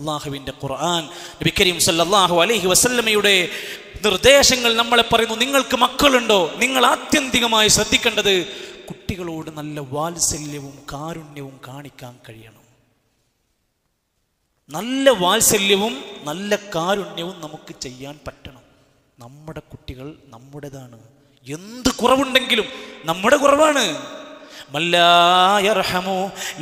അള്ളാഹുവിൻ്റെ ഖുർആൻ നബി കരീം സല്ലല്ലാഹു അലൈഹി വസല്ലമയുടെ നിർദ്ദേശങ്ങൾ നമ്മളെ പറയുന്നു നിങ്ങൾക്ക് മക്കളുണ്ടോ നിങ്ങൾ ആത്യന്തികമായി ശ്രദ്ധിക്കേണ്ടത് കുട്ടികളോട് നല്ല വാത്സല്യവും കാരുണ്യവും കാണിക്കാൻ കഴിയണം നല്ല വാത്സല്യവും നല്ല കാരുണ്യവും നമുക്ക് ചെയ്യാൻ പറ്റണം നമ്മുടെ കുട്ടികൾ നമ്മുടേതാണ് എന്ത് കുറവുണ്ടെങ്കിലും നമ്മുടെ കുറവാണ് മല്ലായർഹമു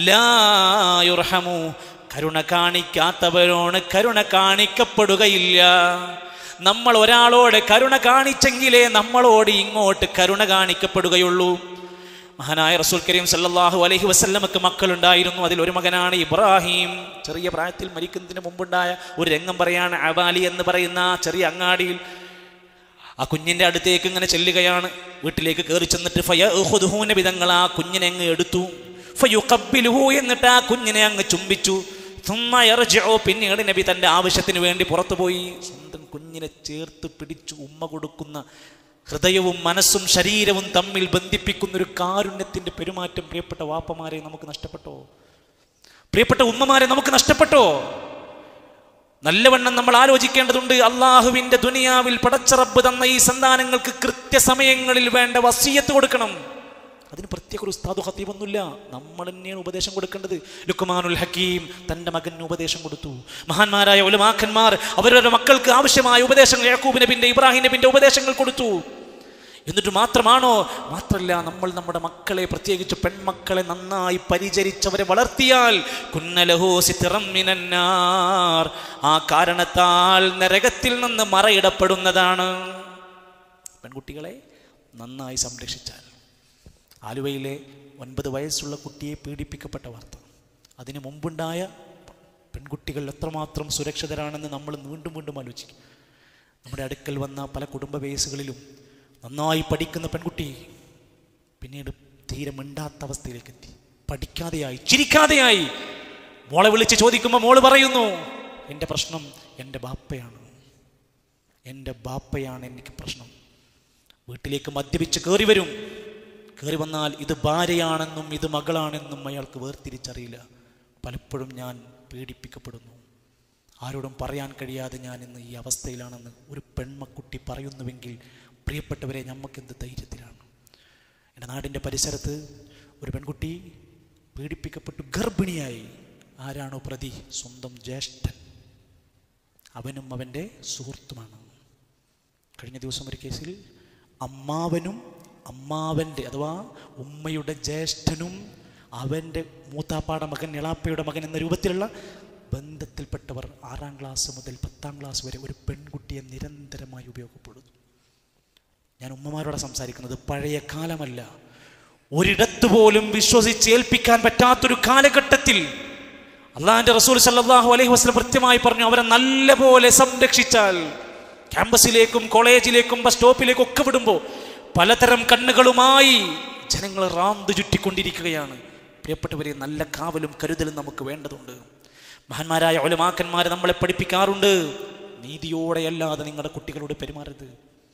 ലായുർഹമു കരുണ കാണിക്കാത്തവരോട് കരുണ കാണിക്കപ്പെടുകയില്ല നമ്മൾ ഒരാളോട് കരുണ കാണിച്ചെങ്കിലേ നമ്മളോട് ഇങ്ങോട്ട് കരുണ കാണിക്കപ്പെടുകയുള്ളൂ മഹാനായ റസൂൽ കരീം സല്ലല്ലാഹു അലൈഹി വസല്ലമക്ക് മക്കളുണ്ടായിരുന്നു അതിൽ ഒരു മകനാണ് ഇബ്രാഹിം ചെറിയ പ്രായത്തിൽ മരിക്കുന്നതിന് മുമ്പുണ്ടായ ഒരു രംഗം പറയാണ് അവാലി എന്ന് പറയുന്ന ആ ചെറിയ അങ്ങാടിയിൽ ആ കുഞ്ഞിന്റെ അടുത്തേക്ക് ഇങ്ങനെ ചെല്ലുകയാണ് വീട്ടിലേക്ക് കയറി ചെന്നിട്ട് ഫയൂഹുദുഹൂന വിധങ്ങൾ ആ കുഞ്ഞിനെ അങ്ങ് എടുത്തു ഫയുഖബ്ബിലുഹു എന്നിട്ട് ആ കുഞ്ഞിനെ അങ്ങ് ചുംബിച്ചു സുമ്മ യർജിഉ പിന്നീട് നബി തന്റെ ആവശ്യത്തിന് വേണ്ടി പുറത്തു പോയി സ്വന്തം കുഞ്ഞിനെ ചേർത്ത് പിടിച്ചു ഉമ്മ കൊടുക്കുന്ന ഹൃദയവും മനസ്സും ശരീരവും തമ്മിൽ ബന്ധിപ്പിക്കുന്ന ഒരു കാരുണ്യത്തിന്റെ പെരുമാറ്റം പ്രിയപ്പെട്ട വാപ്പമാരെ നമുക്ക് നഷ്ടപ്പെട്ടോ പ്രിയപ്പെട്ട ഉമ്മമാരെ നമുക്ക് നഷ്ടപ്പെട്ടോ നല്ലവണ്ണം നമ്മൾ ആലോചിക്കേണ്ടതുണ്ട് അള്ളാഹുവിന്റെ ദുനിയാവിൽ പടച്ചറബ് തന്ന ഈ സന്താനങ്ങൾക്ക് കൃത്യസമയങ്ങളിൽ വേണ്ട വസീയത്ത് കൊടുക്കണം അതിന് പ്രത്യേക ഒരു ഉസ്താദു ഹത്തീബൊന്നുമില്ല നമ്മൾ തന്നെയാണ് ഉപദേശം കൊടുക്കേണ്ടത് ലുക്കുമാനുൽ ഹക്കീം തൻ്റെ മകന് ഉപദേശം കൊടുത്തു മഹാന്മാരായ ഉലമാക്കന്മാർ അവരവരുടെ മക്കൾക്ക് ആവശ്യമായ ഉപദേശങ്ങൾ യാക്കൂബ് നബിന്റെ ഇബ്രാഹിം നബിന്റെ ഉപദേശങ്ങൾ കൊടുത്തു എന്നിട്ട് മാത്രമാണോ മാത്രമല്ല നമ്മൾ നമ്മുടെ മക്കളെ പ്രത്യേകിച്ച് പെൺമക്കളെ നന്നായി പരിചരിച്ചവരെ വളർത്തിയാൽ കുന്നലഹോ സിത്തിറം മിനന്നാർ ആ കാരണത്താൽ നരകത്തിൽ നിന്ന് മറയിടപ്പെടുന്നതാണ് പെൺകുട്ടികളെ നന്നായി സംരക്ഷിച്ചാൽ ആലുവയിലെ ഒൻപത് വയസ്സുള്ള കുട്ടിയെ പീഡിപ്പിക്കപ്പെട്ട വാർത്ത അതിനു മുമ്പുണ്ടായ പെൺകുട്ടികൾ എത്രമാത്രം സുരക്ഷിതരാണെന്ന് നമ്മൾ വീണ്ടും വീണ്ടും ആലോചിക്കും നമ്മുടെ അടുക്കൽ വന്ന പല കുടുംബ ബേസുകളിലും നന്നായി പഠിക്കുന്ന പെൺകുട്ടി പിന്നീട് തീരെ മിണ്ടാത്ത അവസ്ഥയിലേക്ക് എത്തി പഠിക്കാതെയായി ചിരിക്കാതെയായി മോളെ വിളിച്ച് ചോദിക്കുമ്പോൾ മോള് പറയുന്നു എൻ്റെ പ്രശ്നം എൻ്റെ ബാപ്പയാണ് എൻ്റെ ബാപ്പയാണ് എനിക്ക് പ്രശ്നം വീട്ടിലേക്ക് മദ്യപിച്ച് കയറി വരും കയറി വന്നാൽ ഇത് ഭാര്യയാണെന്നും ഇത് മകളാണെന്നും അയാൾക്ക് വേർതിരിച്ചറിയില്ല പലപ്പോഴും ഞാൻ പീഡിപ്പിക്കപ്പെടുന്നു ആരോടും പറയാൻ കഴിയാതെ ഞാൻ ഇന്ന് ഈ അവസ്ഥയിലാണെന്ന് ഒരു പെൺമക്കുട്ടി പറയുന്നുവെങ്കിൽ പ്രിയപ്പെട്ടവരെ നമുക്കെന്ത് ധൈര്യത്തിലാണ് എൻ്റെ നാടിൻ്റെ പരിസരത്ത് ഒരു പെൺകുട്ടി പീഡിപ്പിക്കപ്പെട്ടു ഗർഭിണിയായി ആരാണോ പ്രതി സ്വന്തം ജ്യേഷ്ഠൻ അവനും അവൻ്റെ സുഹൃത്തുമാണ് കഴിഞ്ഞ ദിവസം ഒരു കേസിൽ അമ്മാവനും അമ്മാവൻ്റെ അഥവാ ഉമ്മയുടെ ജ്യേഷ്ഠനും അവൻ്റെ മൂത്താപ്പാടെ മകൻ എളാപ്പയുടെ മകൻ എന്ന രൂപത്തിലുള്ള ബന്ധത്തിൽപ്പെട്ടവർ ആറാം ക്ലാസ് മുതൽ പത്താം ക്ലാസ് വരെ ഒരു പെൺകുട്ടിയെ നിരന്തരമായി ഉപയോഗപ്പെടുന്നു ഞാൻ ഉമ്മമാരോട് സംസാരിക്കുന്നത് പഴയ കാലമല്ല ഒരിടത്ത് പോലും വിശ്വസിച്ച് ഏൽപ്പിക്കാൻ പറ്റാത്തൊരു കാലഘട്ടത്തിൽ അള്ളാഹിന്റെ റസൂൽ സല്ലല്ലാഹു അലൈഹി വസല്ലം കൃത്യമായി പറഞ്ഞു അവരെ നല്ലപോലെ സംരക്ഷിച്ചാൽ ക്യാമ്പസിലേക്കും കോളേജിലേക്കും ബസ് സ്റ്റോപ്പിലേക്കും ഒക്കെ വിടുമ്പോൾ പലതരം കണ്ണുകളുമായി ജനങ്ങൾ റാന്ത് ചുറ്റിക്കൊണ്ടിരിക്കുകയാണ് പ്രിയപ്പെട്ടവരെ നല്ല കാവലും കരുതലും നമുക്ക് വേണ്ടതുണ്ട് മഹാന്മാരായ ഒലമാക്കന്മാരെ നമ്മളെ പഠിപ്പിക്കാറുണ്ട് നീതിയോടെയല്ലാതെ നിങ്ങളുടെ കുട്ടികളോട് പെരുമാറരുത്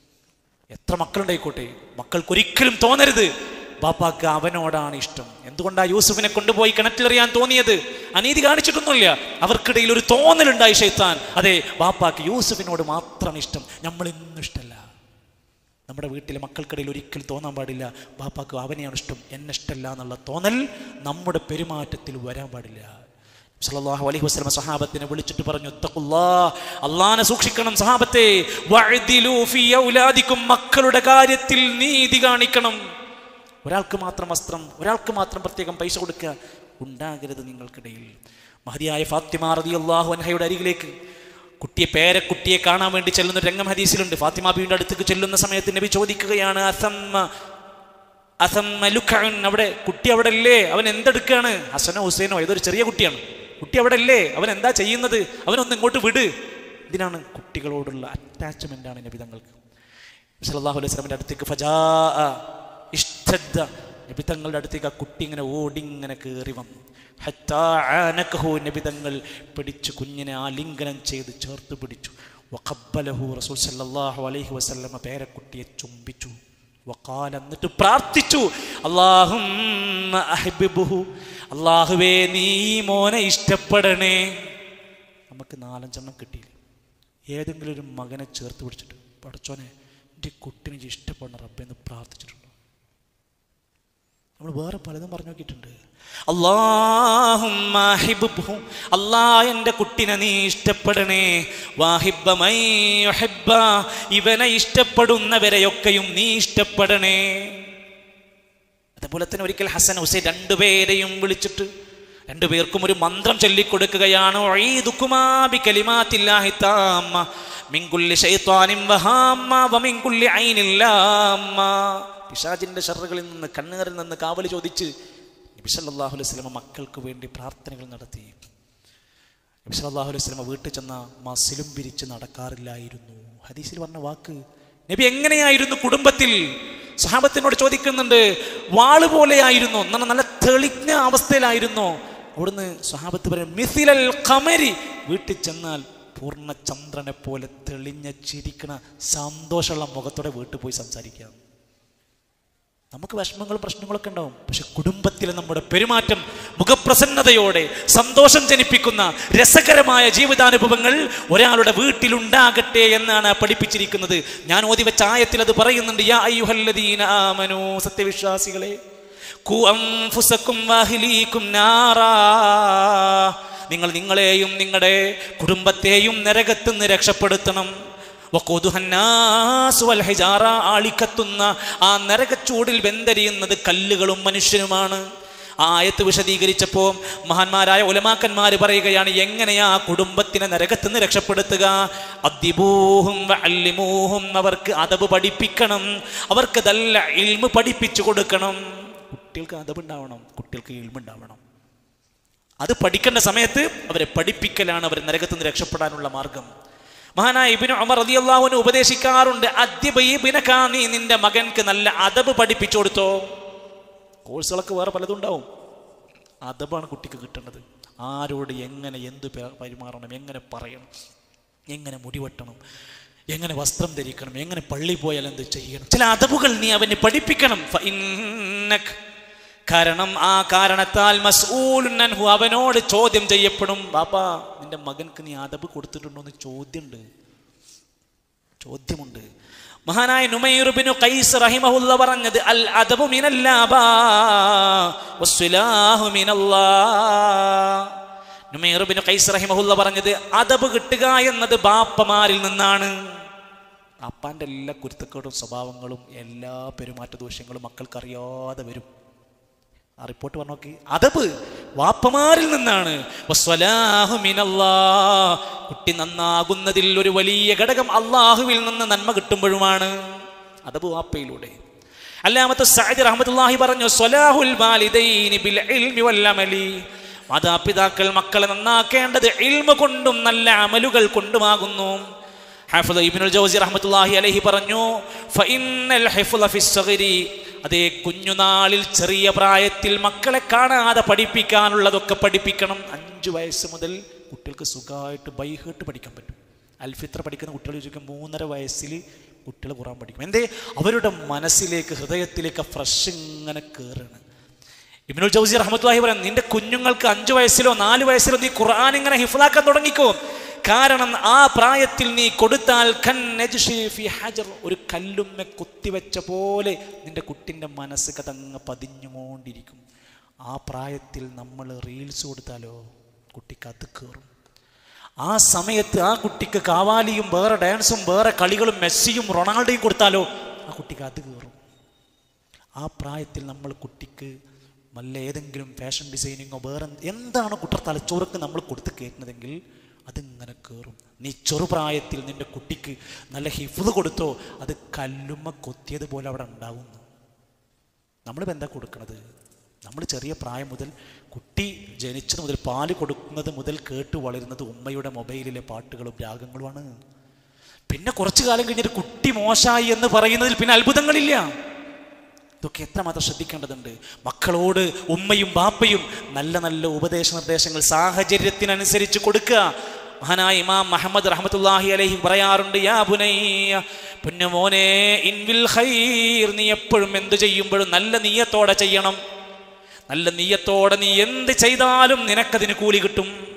എത്ര മക്കളുണ്ടായിക്കോട്ടെ മക്കൾക്കൊരിക്കലും തോന്നരുത് ബാപ്പാക്ക് അവനോടാണ് ഇഷ്ടം എന്തുകൊണ്ടാ യൂസുഫിനെ കൊണ്ടുപോയി കിണറ്റിലെറിയാൻ തോന്നിയത് അനീതി കാണിച്ചിട്ടൊന്നുമില്ല അവർക്കിടയിൽ ഒരു തോന്നലുണ്ടായി ഷെയ്ത്താൻ അതെ ബാപ്പാക്ക് യൂസുഫിനോട് മാത്രമാണ് ഇഷ്ടം നമ്മൾ ഇന്നും ഇഷ്ടമല്ല നമ്മുടെ വീട്ടിലെ മക്കൾക്കിടയിൽ ഒരിക്കലും തോന്നാൻ പാടില്ല ബാപ്പാക്ക് അവനെയാണ് ഇഷ്ടം എന്നെ ഇഷ്ടമല്ല എന്നുള്ള തോന്നൽ നമ്മുടെ പെരുമാറ്റത്തിൽ വരാൻ പാടില്ല സല്ലല്ലാഹു അലൈഹി വസല്ലം സഹാബത്തിനെ വിളിച്ചിട്ട് പറഞ്ഞു തഖുല്ലാ അള്ളാനെ സൂക്ഷിക്കണം സഹാബത്തെ വഅദിലു ഫീ ഔലാദിക്കും മക്കളുടെ കാര്യത്തിൽ നീതി കാണിക്കണം ഒരാൾക്ക് മാത്രം വസ്ത്രം ഒരാൾക്ക് മാത്രം പ്രത്യേകം പൈസ കൊടുക്കുക ഉണ്ടാകരുത് നിങ്ങൾക്കിടയിൽ മഹതിയായ ഫാത്തിമ റളിയല്ലാഹു അൻഹയുടെ അരികിലേക്ക് കുട്ടിയെ പേരക്കുട്ടിയെ കാണാൻ വേണ്ടി ചെല്ലുന്ന ഒരു രംഗം ഹദീസിലുണ്ട് ഫാത്തിമ ബീവിന്റെ അടുത്തേക്ക് ചെല്ലുന്ന സമയത്ത് നബി ചോദിക്കുകയാണ് അസമ്മ അസമ്മ ലുഖഅൻ അവിടെ കുട്ടി അവിടെ അല്ലേ അവൻ എന്തെടുക്കാണ് ഹസനോ ഹുസൈനോ ഏതൊരു ചെറിയ കുട്ടിയാണ് കുട്ടി അവിടെ അല്ലേ അവൻ എന്താ ചെയ്യുന്നത് അവനൊന്ന് ഇങ്ങോട്ട് വിട് ഇതിനാണ് കുട്ടികളോടുള്ള അറ്റാച്ച്മെന്റ് ആണ് നബി തങ്ങൾക്ക് സല്ലല്ലാഹു അലൈഹി വസല്ലമയുടെ അടുത്തേക്ക് ഫജാ ഇഷ്ടദ്ദ നബി തങ്ങളുടെ അടുത്തേക്ക് ആ കുട്ടി ഇങ്ങനെ ഓടി ഇങ്ങനെ കയറി വന്നു ഹത്താ ആനക്കഹു നബി തങ്ങൾ പിടിച്ചു കുഞ്ഞിനെ ആലിംഗനം ചെയ്ത് ചേർത്ത് പിടിച്ചു വഖബ്ബലഹു റസൂൽ സല്ലല്ലാഹു അലൈഹി വസല്ലമ പേരക്കുട്ടിയെ ചുംബിച്ചു വഖാല എന്നിട്ട് പ്രാർത്ഥിച്ചു അല്ലാഹുമ്മ അഹ്ബിബുഹു അല്ലാഹുവേ നീ ഈ മോനെ ഇഷ്ടപ്പെടണേ നമുക്ക് നാലഞ്ചെണ്ണം കിട്ടിയില്ല ഏതെങ്കിലും ഒരു മകനെ ചേർത്ത് പിടിച്ചിട്ട് പടച്ചോനെ എൻ്റെ കുട്ടിനെ ഇജ്ജ് ഇഷ്ടപ്പെടുന്ന റബ്ബെന്ന് പ്രാർത്ഥിച്ചിട്ടുണ്ടോ നമ്മൾ വേറെ പലതും പറഞ്ഞു നോക്കിയിട്ടുണ്ട് അള്ളാഹുമ്മ ഹിബ്ബുഹു. അല്ലാ എൻ്റെ കുട്ടിനെ നീ ഇഷ്ടപ്പെടണേ വാഹിബ്ബ മൈ യുഹിബ്ബ. ഇവനെ ഇഷ്ടപ്പെടുന്നവരെയൊക്കെയും നീ ഇഷ്ടപ്പെടണേ അതുപോലെ തന്നെ ഒരിക്കൽ ഹസൻ ഹുസൈൻ രണ്ടുപേരെയും വിളിച്ചിട്ട് രണ്ടുപേർക്കും ഒരു മന്ത്രം ചൊല്ലിക്കൊടുക്കുകയാണ് ഉഈദുക്കുമാ ബികലിമാത്തില്ലാഹി താമ്മ മിൻ കുല്ലി ശൈത്വാനിൻ വഹാമ്മ വമിൻ കുല്ലി ഐനിൻ ലാമ്മ പിശാചിന്റെ ഷർറുകളിൽ നിന്ന് കണ്ണുകളിൽ നിന്ന് കാവല് ചോദിച്ച് നബി സല്ലല്ലാഹു അലൈഹി വസല്ലമ മക്കൾക്ക് വേണ്ടി പ്രാർത്ഥനകൾ നടത്തി നബി സല്ലല്ലാഹു അലൈഹി വസല്ലമ വീട്ടിൽ ചെന്ന മസിലും പിരിച്ച് നടക്കാറില്ലായിരുന്നു ഹദീസിൽ പറഞ്ഞ വാക്ക് നബി എങ്ങനെയായിരുന്നു കുടുംബത്തിൽ സഹാബത്തിനോട് ചോദിക്കുന്നുണ്ട് വാള് പോലെയായിരുന്നു എന്നാണ് നല്ല തെളിഞ്ഞ അവസ്ഥയിലായിരുന്നു അവിടുന്ന് സഹാബത്ത് പറയും മിസിലൽ ഖമരി വീട്ടിൽ ചെന്നാൽ പൂർണ്ണ ചന്ദ്രനെ പോലെ തെളിഞ്ഞ ചിരിക്കണ സന്തോഷമുള്ള മുഖത്തോടെ വീട്ടിൽ പോയി സംസാരിക്കാം നമുക്ക് വിഷമങ്ങളും പ്രശ്നങ്ങളൊക്കെ ഉണ്ടാവും പക്ഷെ കുടുംബത്തിലെ നമ്മുടെ പെരുമാറ്റം മുഖപ്രസന്നതയോടെ സന്തോഷം ജനിപ്പിക്കുന്ന രസകരമായ ജീവിതാനുഭവങ്ങൾ ഒരാളുടെ വീട്ടിലുണ്ടാകട്ടെ എന്നാണ് പഠിപ്പിച്ചിരിക്കുന്നത് ഞാൻ ഓതി വെച്ച ആയത്തിൽ അത് പറയുന്നുണ്ട് യാ അയ്യുഹല്ലദീന ആമനൂ സത്യവിശ്വാസികളെ ഖു അൻഫുസക്കും വഅഹ്ലീകും നാറാ നിങ്ങൾ നിങ്ങളെയും നിങ്ങളുടെ കുടുംബത്തെയും നരകത്ത് നിന്ന് രക്ഷപ്പെടുത്തണം വഖൂദുഹന്നാസ് വൽ ഹിജാറ ആളിക്കത്തുന്ന ആ നരകച്ചൂടിൽ വെന്തരിയുന്നത് കല്ലുകളും മനുഷ്യനുമാണ് ആ ആയത്ത് വിശദീകരിച്ചപ്പോൾ മഹാന്മാരായ ഉലമാക്കന്മാർ പറയുകയാണ് എങ്ങനെയാ ആ കുടുംബത്തിനെ നരകത്ത് നിന്ന് രക്ഷപ്പെടുത്തുക അദ്ദിബൂഹും വഅല്ലിമൂഹും അവർക്ക് അതബ് പഠിപ്പിക്കണം അവർക്ക് നല്ല ഇൽമ് പഠിപ്പിച്ചു കൊടുക്കണം കുട്ടികൾക്ക് അതബ് ഉണ്ടാവണം കുട്ടികൾക്ക് ഇൽമ് ഉണ്ടാവണം അത് പഠിക്കേണ്ട സമയത്ത് അവരെ പഠിപ്പിക്കലാണ് അവർ നരകത്ത് നിന്ന് രക്ഷപ്പെടാനുള്ള മാർഗം മഹാനായ ഇബിന് ഉമർ റളിയല്ലാഹുവിന് ഉപദേശിക്കാറുണ്ട് അദ്യബിനക്കാ നീ നിന്റെ മകൻക്ക് നല്ല അതബ് പഠിപ്പിച്ചു കൊടുത്തോ കോഴ്സുകളൊക്കെ വേറെ പലതും ഉണ്ടാവും അതബാണ് കുട്ടിക്ക് കിട്ടേണ്ടത് ആരോട് എങ്ങനെ എന്ത് പെ- പെരുമാറണം എങ്ങനെ പറയണം എങ്ങനെ മുടിവെട്ടണം എങ്ങനെ വസ്ത്രം ധരിക്കണം എങ്ങനെ പള്ളി പോയാൽ എന്ത് ചെയ്യണം ചില അതബുകൾ നീ അവന് പഠിപ്പിക്കണം ഫ ഇന്നക കാരണം ആ കാരണത്താൽ മസ്ഊലുൻ അൻഹു അവനോട് ചോദ്യം ചെയ്യപ്പെടും ബാപ്പാ നിന്റെ മകൻക്ക് നീ അതബ് കൊടുത്തിട്ടുണ്ടോ എന്ന് ചോദ്യമുണ്ട് ചോദ്യമുണ്ട് മഹാനായ നുമൈറുബിനു ഖൈസ് റഹിമഹുല്ല പറഞ്ഞത് അൽ അദബു മിനല്ലാബാ വസ്സുലാഹു മിനല്ലാഹ് നുമൈറുബിനു ഖൈസ് റഹിമഹുല്ല പറഞ്ഞത് അദബ് കിട്ടുക എന്നത് ബാപ്പമാരിൽ നിന്നാണ് അപ്പാൻ്റെ എല്ലാ കുരുത്തക്കേടും സ്വഭാവങ്ങളും എല്ലാ പെരുമാറ്റ ദോഷങ്ങളും മക്കൾക്ക് അറിയാതെ വരും ആ റിപ്പോർട്ട് പറഞ്ഞു നോക്കി അതബ് വാപ്പമാരിൽ നിന്നാണ് വസ്വലാഹു മിനല്ലാ. കുട്ടി നന്നാകുന്നതിൽ ഒരു വലിയ ഘടകം അള്ളാഹുവിൽ നിന്ന് നന്മ കിട്ടുമ്പോഴുമാണ് അതബ് വാപ്പയിലൂടെ അല്ലാമത്തെ സഅദ് റഹ്മത്തുള്ളാഹി പറഞ്ഞു സ്വലാഹുൽ വാലിദൈനി ബിൽ ഇൽമി വൽ അമലി മാതാപിതാക്കൾ മക്കളെ നന്നാക്കേണ്ടത് ഇൽമ കൊണ്ടും നല്ല അമലുകൾ കൊണ്ടുമാകുന്നു ഹാഫിദ് ഇബ്നുൽ ജൗസി റഹ്മത്തുള്ളാഹി അലൈഹി പറഞ്ഞു ഫഇന്നൽ ഹിഫ്ള ഫിസ്സഗരി അതേ കുഞ്ഞുനാളിൽ ചെറിയ പ്രായത്തിൽ മക്കളെ കാണാതെ പഠിപ്പിക്കാനുള്ളതൊക്കെ പഠിപ്പിക്കണം അഞ്ചു വയസ്സ് മുതൽ കുട്ടികൾക്ക് സുഖമായിട്ട് ബൈഹേട്ട് പഠിക്കാൻ പറ്റും അൽഫിത്ര പഠിക്കുന്ന കുട്ടികൾ ചോദിക്കും മൂന്നര വയസ്സിൽ കുട്ടികൾ ഖുറാൻ പഠിക്കും എന്തേ അവരുടെ മനസ്സിലേക്ക് ഹൃദയത്തിലേക്ക് ഫ്രഷ് ഇങ്ങനെ കയറുകയാണ് ഇബ്നുൽ ജൗസി റഹ്മത്തുള്ളാഹി പറയാം നിന്റെ കുഞ്ഞുങ്ങൾക്ക് അഞ്ചു വയസ്സിലോ നാല് വയസ്സിലോ നീ ഖുർആൻ ഇങ്ങനെ ഹിഫ്ലാക്കാൻ തുടങ്ങിക്കോ കാരണം ആ പ്രായത്തിൽ നീ കൊടുത്താൽ ഖൻ നജ്ഷി ഫി ഹജർ ഒരു കല്ലുമ്മെ കുത്തിവെച്ച പോലെ നിന്റെ കുട്ടിൻ്റെ മനസ്സ് കതങ്ങ് പതിഞ്ഞുകൊണ്ടിരിക്കും ആ പ്രായത്തിൽ നമ്മൾ റീൽസ് കൊടുത്താലോ കുട്ടിക്ക് അത് കയറും ആ സമയത്ത് ആ കുട്ടിക്ക് കാവാലിയും വേറെ ഡാൻസും വേറെ കളികളും മെസ്സിയും റൊണാൾഡോയും കൊടുത്താലോ ആ കുട്ടിക്ക് അത് കയറും ആ പ്രായത്തിൽ നമ്മൾ കുട്ടിക്ക് വല്ല ഏതെങ്കിലും ഫാഷൻ ഡിസൈനിങ്ങോ വേറെ എന്താണ് കുട്ടർ തലച്ചോർക്ക് നമ്മൾ കൊടുത്ത് കയറ്റുന്നതെങ്കിൽ അതിങ്ങനെ കയറും നീ ചെറുപ്രായത്തിൽ നിന്റെ കുട്ടിക്ക് നല്ല ഹിഫ്ത് കൊടുത്തോ അത് കല്ലുമ്മ കൊത്തിയതുപോലെ അവിടെ ഉണ്ടാവുന്നു നമ്മളിപ്പോൾ എന്താ കൊടുക്കണത് നമ്മൾ ചെറിയ പ്രായം മുതൽ കുട്ടി ജനിച്ചത് മുതൽ പാല് കൊടുക്കുന്നത് മുതൽ കേട്ട് വളരുന്നത് ഉമ്മയുടെ മൊബൈലിലെ പാട്ടുകളും രാഗങ്ങളുമാണ് പിന്നെ കുറച്ചു കാലം കഴിഞ്ഞിട്ട് കുട്ടി മോശമായി എന്ന് പറയുന്നതിൽ പിന്നെ അത്ഭുതങ്ങളില്ല ഇതൊക്കെ എത്രമാത്രം ശ്രദ്ധിക്കേണ്ടതുണ്ട് മക്കളോട് ഉമ്മയും ബാപ്പയും നല്ല നല്ല ഉപദേശ നിർദ്ദേശങ്ങൾ സാഹചര്യത്തിനനുസരിച്ച് കൊടുക്കുക മഹാനായ ഇമാം മുഹമ്മദ് റഹ്മത്തുള്ളാഹി അലൈഹി പറയാറുണ്ട് യാ ബുനയ്യ പുന്നമോനെ ഇൻവിൽ ഖൈർ നീ എപ്പോഴും എന്ത് ചെയ്യുമ്പോഴും നല്ല നീയത്തോടെ ചെയ്യണം നല്ല നീയത്തോടെ നീ എന്ത് ചെയ്താലും നിനക്കതിന് കൂലി കിട്ടും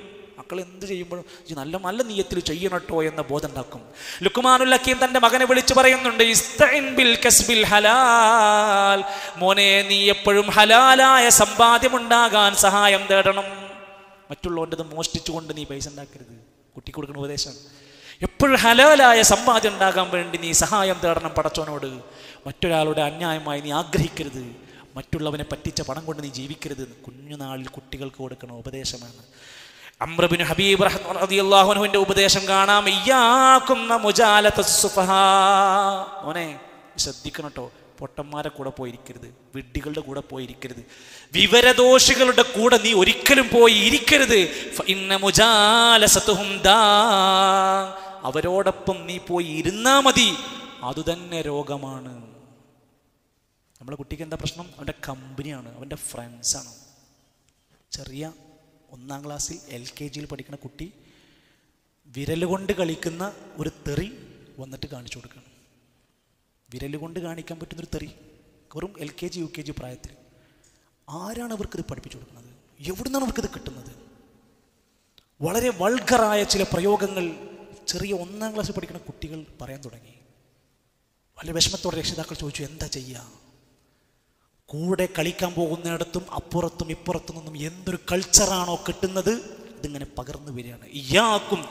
മക്കൾ എന്ത് ചെയ്യുമ്പോഴും ഇജ്ജ് നല്ല നല്ല നീയത്തിൽ ചെയ്യണട്ടോ എന്ന ബോധം ഉണ്ടാക്കും ലുക്കുമാനുൽ ഹക്കീം തന്റെ മകനെ വിളിച്ചു പറയുന്നുണ്ട് "ഇസ്തഇൻ ബിൽ കസ്ബിൽ ഹലാൽ മോനെ നീ എപ്പോഴും ഹലാലായ സമ്പാദ്യമുണ്ടാകാൻ സഹായം തേടണം മറ്റുള്ളവൻ്റെത് മോഷ്ടിച്ചുകൊണ്ട് നീ പൈസ ഉണ്ടാക്കരുത് കുട്ടി കൊടുക്കുന്ന ഉപദേശം എപ്പോഴും ഹലാലായ സമ്പാദ്യം ഉണ്ടാകാൻ വേണ്ടി നീ സഹായം തേടണം പടച്ചോനോട് മറ്റൊരാളുടെ അന്യായമായി നീ ആഗ്രഹിക്കരുത് മറ്റുള്ളവനെ പറ്റിച്ച പണം കൊണ്ട് നീ ജീവിക്കരുത് കുഞ്ഞുനാളിൽ കുട്ടികൾക്ക് കൊടുക്കുന്ന ഉപദേശമാണ് അമ്രബിൻ ഹബീബ് റളിയല്ലാഹുവിന്റെ ഉപദേശം കാണാം ഇയ്യാക്കുന്ന മുജാലത സുഫഹാ മോനെ ശ്രദ്ധിക്കണം കേട്ടോ പൊട്ടന്മാരെ കൂടെ പോയിരിക്കരുത് വിഡ്ഢികളുടെ കൂടെ പോയിരിക്കരുത് വിവരദോഷികളുടെ കൂടെ നീ ഒരിക്കലും പോയി ഇരിക്കരുത് ഫ ഇന്ന മുജാലസത്തുഹും ദാ. അവരോടൊപ്പം നീ പോയി ഇരുന്നാ മതി അതുതന്നെ രോഗമാണ് നമ്മളെ കുട്ടിക്ക് എന്താ പ്രശ്നം അവൻ്റെ കമ്പനിയാണ് അവൻ്റെ ഫ്രണ്ട്സാണ് ചെറിയ ഒന്നാം ക്ലാസ്സിൽ എൽ കെ ജിയിൽ പഠിക്കുന്ന കുട്ടി വിരൽ കൊണ്ട് കളിക്കുന്ന ഒരു തെറി വന്നിട്ട് കാണിച്ചു കൊടുക്കണം വിരൽ കൊണ്ട് കാണിക്കാൻ പറ്റുന്നൊരു തെറി വെറും L K G U K G പ്രായത്തിൽ ആരാണ് അവർക്കിത് പഠിപ്പിച്ചു കൊടുക്കുന്നത് എവിടുന്നാണ് അവർക്കിത് കിട്ടുന്നത് വളരെ വൾഗറായ ചില പ്രയോഗങ്ങൾ ചെറിയ ഒന്നാം ക്ലാസ്സിൽ പഠിക്കുന്ന കുട്ടികൾ പറയാൻ തുടങ്ങി വളരെ വിഷമത്തോടെ രക്ഷിതാക്കൾ ചോദിച്ചു എന്താ ചെയ്യുക കൂടെ കളിക്കാൻ പോകുന്നിടത്തും അപ്പുറത്തും ഇപ്പുറത്തും നിന്നും എന്തൊരു കൾച്ചറാണോ കിട്ടുന്നത് ഇതിങ്ങനെ പകർന്നു വരികയാണ് ഇയാക്കും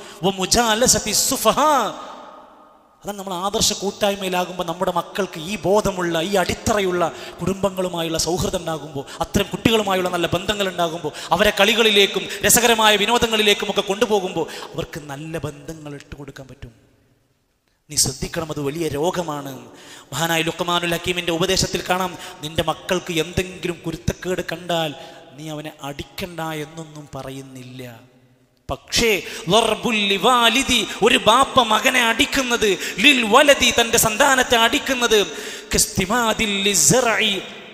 അതാണ് നമ്മൾ ആദർശ കൂട്ടായ്മയിലാകുമ്പോൾ നമ്മുടെ മക്കൾക്ക് ഈ ബോധമുള്ള ഈ അടിത്തറയുള്ള കുടുംബങ്ങളുമായുള്ള സൗഹൃദം ഉണ്ടാകുമ്പോൾ അത്തരം കുട്ടികളുമായുള്ള നല്ല ബന്ധങ്ങൾ ഉണ്ടാകുമ്പോൾ അവരെ കളികളിലേക്കും രസകരമായ വിനോദങ്ങളിലേക്കും ഒക്കെ കൊണ്ടുപോകുമ്പോൾ അവർക്ക് നല്ല ബന്ധങ്ങൾ ഇട്ട് കൊടുക്കാൻ പറ്റും നീ ശ്രദ്ധിക്കണം അത് വലിയ രോഗമാണ് മഹാനായ ലുക്കമാനുൽ ഹക്കീമിന്റെ ഉപദേശത്തിൽ കാണാം നിന്റെ മക്കൾക്ക് എന്തെങ്കിലും കുരുത്തക്കേട് കണ്ടാൽ നീ അവനെ അടിക്കണ്ട എന്നൊന്നും പറയുന്നില്ല പക്ഷേ ലർബുൽ ലിവാലിദി, ഒരു ബാപ്പ മകനെ അടിക്കുന്നത് ലിൽ വലതി തന്റെ സന്താനത്തെ അടിക്കുന്നത് കസ്തിമാദിൽ ലിസ്റഇ,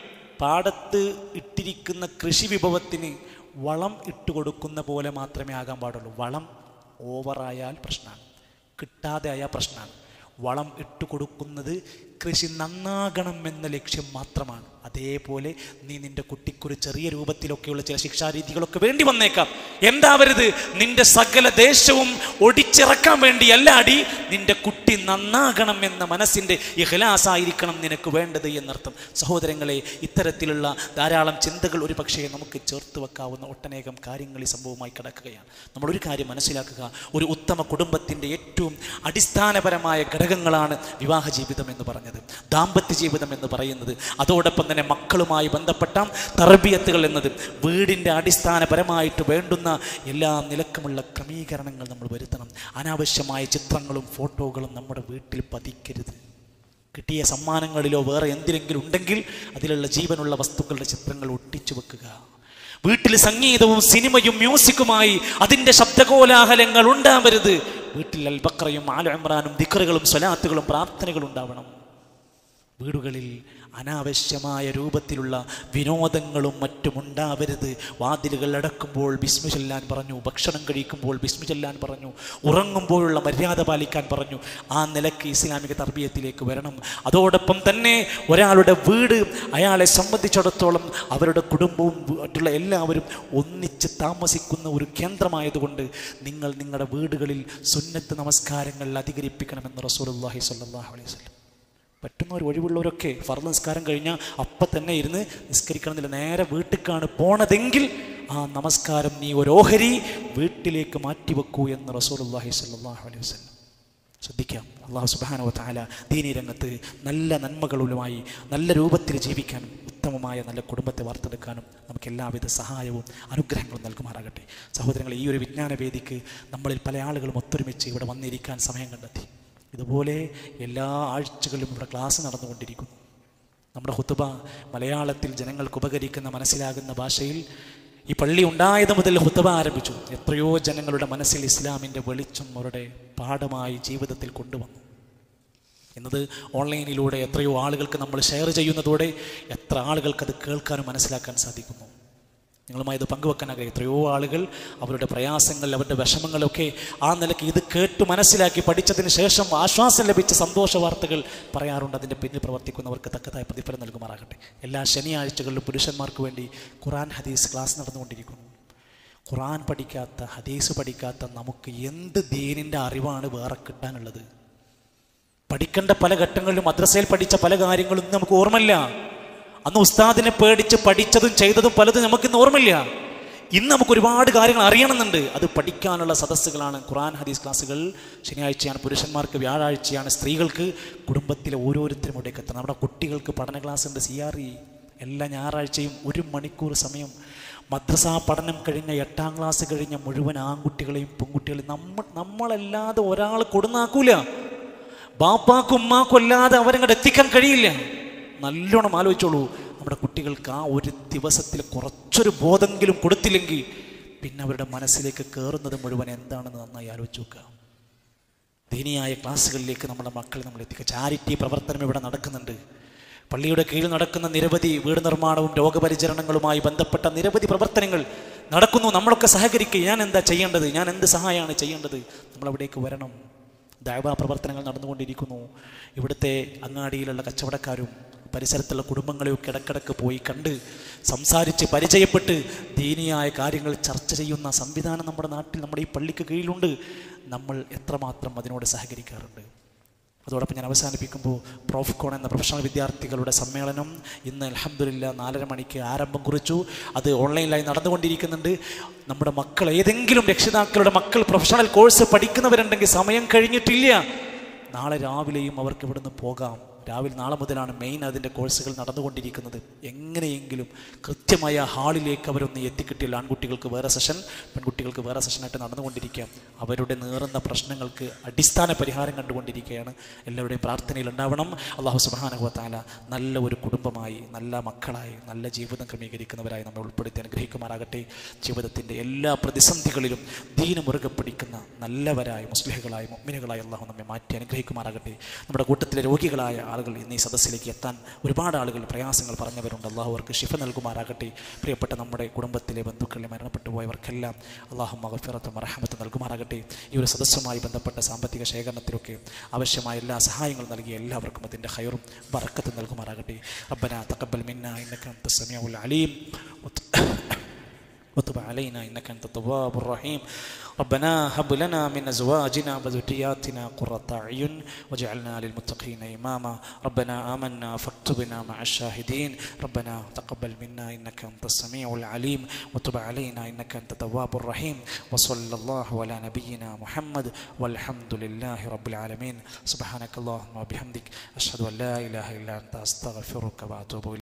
പാടത്ത് ഇട്ടിരിക്കുന്ന കൃഷി വിഭവത്തിന് വളം ഇട്ടുകൊടുക്കുന്ന പോലെ മാത്രമേ ആകാൻ പാടുള്ളൂ വളം ഓവറായാൽ പ്രശ്നമാണ് കിട്ടാതെ ആയാൽ പ്രശ്നമാണ് വളം ഇട്ട് കൊടുക്കുന്നത് കൃഷി നന്നാകണം എന്ന ലക്ഷ്യം മാത്രമാണ് അതേപോലെ നീ നിന്റെ കുട്ടിക്കൊരു ചെറിയ രൂപത്തിലൊക്കെയുള്ള ചില ശിക്ഷാരീതികളൊക്കെ വേണ്ടി വന്നേക്കാം എന്താവരുത് നിന്റെ സകല ദേശവും ഒടിച്ചിറക്കാൻ വേണ്ടിയല്ല അടി നിന്റെ കുട്ടി നന്നാകണം എന്ന മനസ്സിൻ്റെ ഇഹ്ലാസായിരിക്കണം നിനക്ക് വേണ്ടത് എന്നർത്ഥം സഹോദരങ്ങളെ ഇത്തരത്തിലുള്ള ധാരാളം ചിന്തകൾ ഒരു പക്ഷേ നമുക്ക് ചേർത്ത് വെക്കാവുന്ന ഒട്ടനേകം കാര്യങ്ങൾ ഈ സംഭവമായി കിടക്കുകയാണ് നമ്മളൊരു കാര്യം മനസ്സിലാക്കുക ഒരു ഉത്തമ കുടുംബത്തിൻ്റെ ഏറ്റവും അടിസ്ഥാനപരമായ ഘടകങ്ങളാണ് വിവാഹ ജീവിതം എന്ന് പറഞ്ഞത് ദാമ്പത്യ ജീവിതം എന്ന് പറയുന്നത് അതോടൊപ്പം തന്നെ മക്കളുമായി ബന്ധപ്പെട്ട തർബിയത്തുകൾ എന്നത് വീടിൻ്റെ അടിസ്ഥാനപരമായിട്ട് വേണ്ടുന്ന എല്ലാ നിലക്കുമുള്ള ക്രമീകരണങ്ങൾ നമ്മൾ വരുത്തണം അനാവശ്യമായ ചിത്രങ്ങളും ഫോട്ടോകളും നമ്മുടെ വീട്ടിൽ പതിക്കരുത് കിട്ടിയ സമ്മാനങ്ങളിലോ വേറെ എന്തിനെങ്കിലും ഉണ്ടെങ്കിൽ അതിലുള്ള ജീവനുള്ള വസ്തുക്കളുടെ ചിത്രങ്ങൾ ഒട്ടിച്ചു വെക്കുക വീട്ടിൽ സംഗീതവും സിനിമയും മ്യൂസിക്കുമായി അതിൻ്റെ ശബ്ദകോലാഹലങ്ങൾ ഉണ്ടാവരുത് വീട്ടിൽ അൽബക്രയും ആല ഇമ്രാനും ദിക്കറുകളും സ്വലാത്തുകളും പ്രാർത്ഥനകളും ഉണ്ടാവണം വീടുകളിൽ അനാവശ്യമായ രൂപത്തിലുള്ള വിനോദങ്ങളും മറ്റും ഉണ്ടാവരുത് വാതിലുകൾ അടക്കുമ്പോൾ ബിസ്മി ചൊല്ലാൻ പറഞ്ഞു ഭക്ഷണം കഴിക്കുമ്പോൾ ബിസ്മി ചൊല്ലാൻ പറഞ്ഞു ഉറങ്ങുമ്പോഴുള്ള മര്യാദ പാലിക്കാൻ പറഞ്ഞു ആ നിലയ്ക്ക് ഇസ്ലാമിക തർബീയത്തിലേക്ക് വരണം അതോടൊപ്പം തന്നെ ഒരാളുടെ വീട് അയാളെ സംബന്ധിച്ചിടത്തോളം അവരുടെ കുടുംബവും മറ്റുള്ള എല്ലാവരും ഒന്നിച്ച് താമസിക്കുന്ന ഒരു കേന്ദ്രമായതുകൊണ്ട് നിങ്ങൾ നിങ്ങളുടെ വീടുകളിൽ സുന്നത്ത് നമസ്കാരങ്ങൾ അധികരിപ്പിക്കണമെന്ന് റസൂലുള്ളാഹി സ്വല്ലല്ലാഹു അലൈഹി വസല്ലം പറ്റുന്നവർ ഒഴിവുള്ളവരൊക്കെ ഫർദ് നിസ്കാരം കഴിഞ്ഞാൽ അപ്പം തന്നെ ഇരുന്ന് നിസ്കരിക്കണമെന്നില്ല നേരെ വീട്ടിലേക്കാണ് പോണതെങ്കിൽ ആ നമസ്കാരം നീ ഒരു ഓഹരി വീട്ടിലേക്ക് മാറ്റിവെക്കൂ എന്ന് റസൂലുള്ളാഹി സ്വല്ലല്ലാഹു അലൈഹി വസല്ലം ശ്രദ്ധിക്കാം അള്ളാഹു സുബാനോ താല ദീനി രംഗത്ത് നല്ല നന്മകളുമായി നല്ല രൂപത്തിൽ ജീവിക്കാനും ഉത്തമമായ നല്ല കുടുംബത്തെ വാർത്തെടുക്കാനും നമുക്ക് എല്ലാവിധ സഹായവും അനുഗ്രഹങ്ങളും നൽകുമാറാകട്ടെ സഹോദരങ്ങളെ ഈ ഒരു വിജ്ഞാന വേദിക്ക് നമ്മളിൽ പല ആളുകളും ഒത്തൊരുമിച്ച് ഇവിടെ വന്നിരിക്കാൻ സമയം കണ്ടെത്തി ഇതുപോലെ എല്ലാ ആഴ്ചകളിലും ഇവിടെ ക്ലാസ് നടന്നുകൊണ്ടിരിക്കുന്നു നമ്മുടെ ഹുത്തുബ മലയാളത്തിൽ ജനങ്ങൾക്ക് ഉപകരിക്കുന്ന മനസ്സിലാകുന്ന ഭാഷയിൽ ഈ പള്ളി ഉണ്ടായത് മുതൽ ഹുത്തുബ ആരംഭിച്ചു എത്രയോ ജനങ്ങളുടെ മനസ്സിൽ ഇസ്ലാമിൻ്റെ വെളിച്ചം അവരുടെ പാഠമായി ജീവിതത്തിൽ കൊണ്ടുവന്നു എന്നത് ഓൺലൈനിലൂടെ എത്രയോ ആളുകൾക്ക് നമ്മൾ ഷെയർ ചെയ്യുന്നതോടെ എത്ര ആളുകൾക്ക് അത് കേൾക്കാനും മനസ്സിലാക്കാൻ സാധിക്കുന്നു നിങ്ങളുമായി ഇത് പങ്കുവെക്കാൻ ആഗ്രഹം എത്രയോ ആളുകൾ അവരുടെ പ്രയാസങ്ങൾ അവരുടെ വിഷമങ്ങളൊക്കെ ആ നിലയ്ക്ക് ഇത് കേട്ട് മനസ്സിലാക്കി പഠിച്ചതിന് ശേഷം ആശ്വാസം ലഭിച്ച സന്തോഷ വാർത്തകൾ പറയാറുണ്ട് അതിൻ്റെ പിന്നിൽ പ്രവർത്തിക്കുന്നവർക്ക് തക്കതായ പ്രതിഫലം നൽകുമാറാകട്ടെ എല്ലാ ശനിയാഴ്ചകളിലും പുരുഷന്മാർക്ക് വേണ്ടി ഖുറാൻ ഹദീസ് ക്ലാസ് നടന്നുകൊണ്ടിരിക്കുന്നു ഖുറാൻ പഠിക്കാത്ത ഹദീസ് പഠിക്കാത്ത നമുക്ക് എന്ത് ദീനിൻ്റെ അറിവാണ് വേറെ കിട്ടാനുള്ളത് പഠിക്കേണ്ട പല ഘട്ടങ്ങളിലും മദ്രസയിൽ പഠിച്ച പല കാര്യങ്ങളും ഇന്ന് നമുക്ക് ഓർമ്മയില്ല അന്ന് ഉസ്താദിനെ പേടിച്ച് പഠിച്ചതും ചെയ്തതും പലതും നമുക്ക് ഇന്ന് ഓർമ്മയില്ല ഇന്ന് നമുക്ക് ഒരുപാട് കാര്യങ്ങൾ അറിയണമെന്നുണ്ട് അത് പഠിക്കാനുള്ള സദസ്സുകളാണ് ഖുറാൻ ഹദീസ് ക്ലാസ്സുകൾ ശനിയാഴ്ചയാണ് പുരുഷന്മാർക്ക് വ്യാഴാഴ്ചയാണ് സ്ത്രീകൾക്ക് കുടുംബത്തിലെ ഓരോരുത്തരും ഇവിടേക്ക് എത്തണം നമ്മുടെ കുട്ടികൾക്ക് പഠന ക്ലാസ് ഉണ്ട് സി ആർ ഇ എല്ലാ ഞായറാഴ്ചയും ഒരു മണിക്കൂർ സമയം മദ്രസ പഠനം കഴിഞ്ഞ എട്ടാം ക്ലാസ് കഴിഞ്ഞ മുഴുവൻ ആൺകുട്ടികളെയും പെൺകുട്ടികളെയും നമ്മൾ നമ്മളല്ലാതെ ഒരാൾ കൊടുന്നാക്കൂല ബാപ്പാക്കും ഉമ്മാക്കും അല്ലാതെ അവരങ്ങോട്ട് എത്തിക്കാൻ കഴിയില്ല നല്ലോണം ആലോചിച്ചോളൂ നമ്മുടെ കുട്ടികൾക്ക് ആ ഒരു ദിവസത്തിൽ കുറച്ചൊരു ബോധമെങ്കിലും കൊടുത്തില്ലെങ്കിൽ പിന്നെ അവരുടെ മനസ്സിലേക്ക് കയറുന്നത് മുഴുവൻ എന്താണെന്ന് നന്നായി ആലോചിച്ച് നോക്കുക ദീനിയായ ക്ലാസ്സുകളിലേക്ക് നമ്മുടെ മക്കളെ നമ്മൾ എത്തിക്കുക ചാരിറ്റി പ്രവർത്തനം ഇവിടെ നടക്കുന്നുണ്ട് പള്ളിയുടെ കീഴിൽ നടക്കുന്ന നിരവധി വീട് നിർമ്മാണവും രോഗപരിചരണങ്ങളുമായി ബന്ധപ്പെട്ട നിരവധി പ്രവർത്തനങ്ങൾ നടക്കുന്നു നമ്മളൊക്കെ സഹകരിക്കുക ഞാൻ എന്താ ചെയ്യേണ്ടത് ഞാൻ എന്ത് സഹായമാണ് ചെയ്യേണ്ടത് നമ്മളവിടേക്ക് വരണം ദൈവ പ്രവർത്തനങ്ങൾ നടന്നുകൊണ്ടിരിക്കുന്നു ഇവിടുത്തെ അങ്ങാടിയിലുള്ള കച്ചവടക്കാരും പരിസരത്തുള്ള കുടുംബങ്ങളെയൊക്കെ ഇടക്കിടക്ക് പോയി കണ്ട് സംസാരിച്ച് പരിചയപ്പെട്ട് ദീനിയായ കാര്യങ്ങൾ ചർച്ച ചെയ്യുന്ന സംവിധാനം നമ്മുടെ നാട്ടിൽ നമ്മുടെ ഈ പള്ളിക്ക് കീഴിലുണ്ട് നമ്മൾ എത്രമാത്രം അതിനോട് സഹകരിക്കാറുണ്ട് അതോടൊപ്പം ഞാൻ അവസാനിപ്പിക്കുമ്പോൾ പ്രോഫ് കോൺ എന്ന പ്രൊഫഷണൽ വിദ്യാർത്ഥികളുടെ സമ്മേളനം ഇന്ന് അലഹമില്ല നാലര മണിക്ക് ആരംഭം കുറിച്ചു അത് ഓൺലൈനിലായി നടന്നുകൊണ്ടിരിക്കുന്നുണ്ട് നമ്മുടെ മക്കൾ ഏതെങ്കിലും രക്ഷിതാക്കളുടെ മക്കൾ പ്രൊഫഷണൽ കോഴ്സ് പഠിക്കുന്നവരുണ്ടെങ്കിൽ സമയം കഴിഞ്ഞിട്ടില്ല നാളെ രാവിലെയും അവർക്ക് ഇവിടുന്ന് പോകാം രാവിലെ നാളെ മുതലാണ് മെയിൻ അതിൻ്റെ കോഴ്സുകൾ നടന്നുകൊണ്ടിരിക്കുന്നത് എങ്ങനെയെങ്കിലും കൃത്യമായ ഹാളിലേക്ക് അവരൊന്ന് എത്തിക്കിട്ടില്ല ആൺകുട്ടികൾക്ക് വേറെ സെഷൻ പെൺകുട്ടികൾക്ക് വേറെ സെഷനായിട്ട് നടന്നുകൊണ്ടിരിക്കുക അവരുടെ നേറുന്ന പ്രശ്നങ്ങൾക്ക് അടിസ്ഥാന പരിഹാരം കണ്ടുകൊണ്ടിരിക്കുകയാണ് എല്ലാവരുടെയും പ്രാർത്ഥനയിൽ ഉണ്ടാവണം അള്ളാഹു സുബാനുഭവത്താല നല്ല ഒരു കുടുംബമായി നല്ല മക്കളായി നല്ല ജീവിതം ക്രമീകരിക്കുന്നവരായി നമ്മെ ഉൾപ്പെടുത്തി അനുഗ്രഹിക്കുമാറാകട്ടെ ജീവിതത്തിൻ്റെ എല്ലാ പ്രതിസന്ധികളിലും ദീന മുറുകെ പിടിക്കുന്ന നല്ലവരായ മുസ്ലിഹുകളായ മുമ്മിനുകളായി അള്ളാഹു നമ്മെ മാറ്റി അനുഗ്രഹിക്കുമാറാകട്ടെ നമ്മുടെ കൂട്ടത്തിലെ രോഗികളായ ആളുകൾ ഇന്ന് ഈ സദസ്സിലേക്ക് എത്താൻ ഒരുപാട് ആളുകൾ പ്രയാസങ്ങൾ പറഞ്ഞവരുണ്ട് അള്ളാഹു അവർക്ക് ശിഫ നൽകുമാറാകട്ടെ പ്രിയപ്പെട്ട നമ്മുടെ കുടുംബത്തിലെ ബന്ധുക്കളെ മരണപ്പെട്ടു പോയവർക്കെല്ലാം അള്ളാഹു മഹഫിറത്തും റഹമത്ത് നൽകുമാറാകട്ടെ ഈ ഒരു സദസ്സുമായി ബന്ധപ്പെട്ട സാമ്പത്തിക ശേഖരണത്തിലൊക്കെ ആവശ്യമായ എല്ലാ സഹായങ്ങളും നൽകിയ എല്ലാവർക്കും അതിൻ്റെ ഹയറും ബറക്കത്തും നൽകുമാറാകട്ടെ റബ്ബന തഖബ്ബൽ മിന്ന ഇന്നക അൻത സമീഉൽ അലീം وتب علينا إنك أنت التواب الرحيم ربنا هب لنا من أزواجنا وذرياتنا قرة أعين واجعلنا للمتقين إماما ربنا آمنا فاكتبنا مع الشاهدين ربنا تقبل منا إنك أنت السميع العليم وتب علينا إنك أنت التواب الرحيم وصلى الله على نبينا محمد والحمد لله رب العالمين سبحانك اللهم وبحمدك أشهد أن لا إله إلا أنت أستغفرك وأتوب إليك